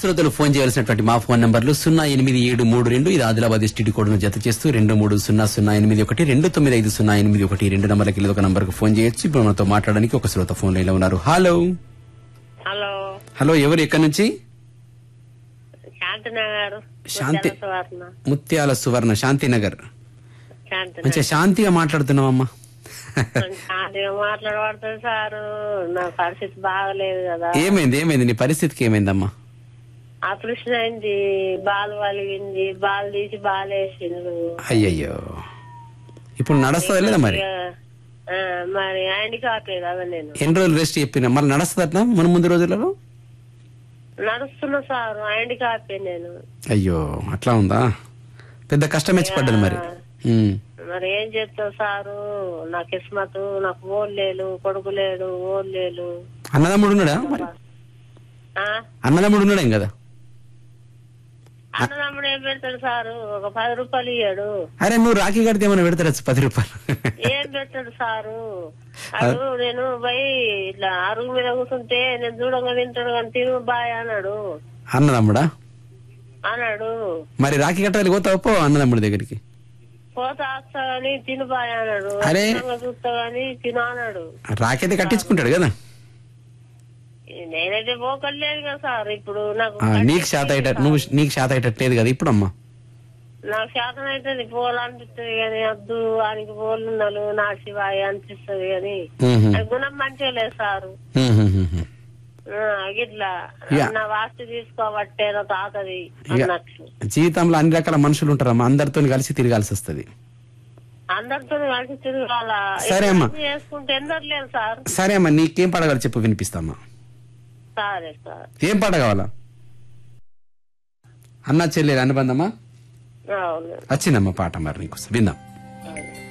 శ్రోతలు ఫోన్ చేయాల్సినటువంటి మా ఫోన్ నంబర్లు సున్నా ఎనిమిది ఏడు మూడు రెండు ఇది ఆదిలాబాద్ ఎస్టీడీ కోడ్ను జత చేస్తూ రెండు మూడు సున్నా సున్నా ఎనిమిది ఒకటి రెండు తొమ్మిది ఐదు సున్నా ఎనిమిది ఒకటి రెండు నంబర్లకి ఏదో ఒక నంబర్కు ఫోన్ చేయొచ్చు ఇప్పుడు మనతో మాట్లాడడానికి ఒక శ్రోత ఫోన్ లైన్ లో ఉన్నారు హలో హలో హలో ఎవరు ఎక్కడి నుంచి శాంతినా గారు శాంతి- సువర్ణ ముత్యాల సువర్ణ శాంతినగర్ శాంతినా మంచిగా శాంతిగా మాట్లాడుతున్నావమ్మా శాంతిగా మాట్లాడబడుతుంది సారు నా పరిస్థితి బాగలేదు కదా ఏమైంది ఏమైంది నీ పరిస్థితికి ఏమైందమ్మా ఆపరేషన్ అయింది బాల్ వలిగింది బాల్ తీసి బాల్ వేసిండు అయ్యయ్యో ఇప్పుడు నడుస్తుందా లేదా మరి ఇక, ఆ, మరి ఆయనకి కావట్లేదు కదా నేను ఎన్ని రోజులు రెస్ట్ చెప్పినా మళ్ళీ నడుస్తుందట్నా మన ముందు రోజులలో నడుస్తున్నా సారు ఆయనకి కాపే నేను అయ్యో అట్లా ఉందా పెద్ద కష్టం వచ్చి పడ్డది మరి ఉమ్. మరి ఏం చేస్తావు సారు నా కిస్మత్ నాకు ఓళ్ళు లేడు కొడుకు లేడు ఓళ్ళు లేడు అన్నదమ్ముడు ఉన్నాడా మరి ఆ? అన్నదమ్ముడు ఉన్నాడేం కదా అన్నదమ్ముడు ఏం పెడతాడు సారు ఒక పది రూపాయలు ఇయ్యాడు అరే నువ్వు రాఖీ కడితే ఏమైనా పెడతారు పది రూపాయలు ఏం పెట్టాడు సారు అడు నేను పోయి ఇట్లా అరుగు మీద కూర్చుంటే నేను చూడంగా తింటాడు కానీ తిను బాయ్ అన్నాడు అన్నదమ్ముడా అన్నాడు మరి రాఖీ కట్టాలి పోతావు పో అన్నదమ్ముడి దగ్గరికి పోతా వస్తా గాని తిను బాయ్ అన్నాడు అరే. అన్నంగా చూస్తా గాని తిను అన్నాడు రాఖీ అయితే కట్టించుకుంటాడు కదా నేనైతే పోకలేదు కదా సార్ ఇప్పుడు నాకు ఆ, నీకు శాత అయ్యేటట్టు నువ్వు నీకు శాత అయ్యేటట్లేదు కదా ఇప్పుడు అమ్మా నాకు శాతం అయితే పోవాలనిపిస్తుంది కానీ వద్దు ఆయనకి పోలున్నాను నా శివాయి అనిపిస్తుంది కానీ ఉహు. అది గుణం మంచిగా లేదు సారు ఉహు, ఉహు. ఆ, గిట్లా ఇక. నా వాస్తు తీసుకోబట్టే నా తాతది ఇక అన్నట్లు జీవితంలో అన్ని రకాల మనుషులు ఉంటారమ్మా అందరితో కలిసి తిరగాల్సి వస్తుంది అందరితో కలిసి తిరగాల సరే అమ్మా. ఇవన్నీ చేసుకుంటే ఎందరు లేదు సార్ సరే అమ్మా నీకేం పాట కావాలి చెప్పు వినిపిస్తామ్మా సరే సార్ ఏం పాట కావాలా అన్న చెల్లెలు అనుబంధమా అవును వచ్చిందమ్మా పాట మరి నీకోసం విందాం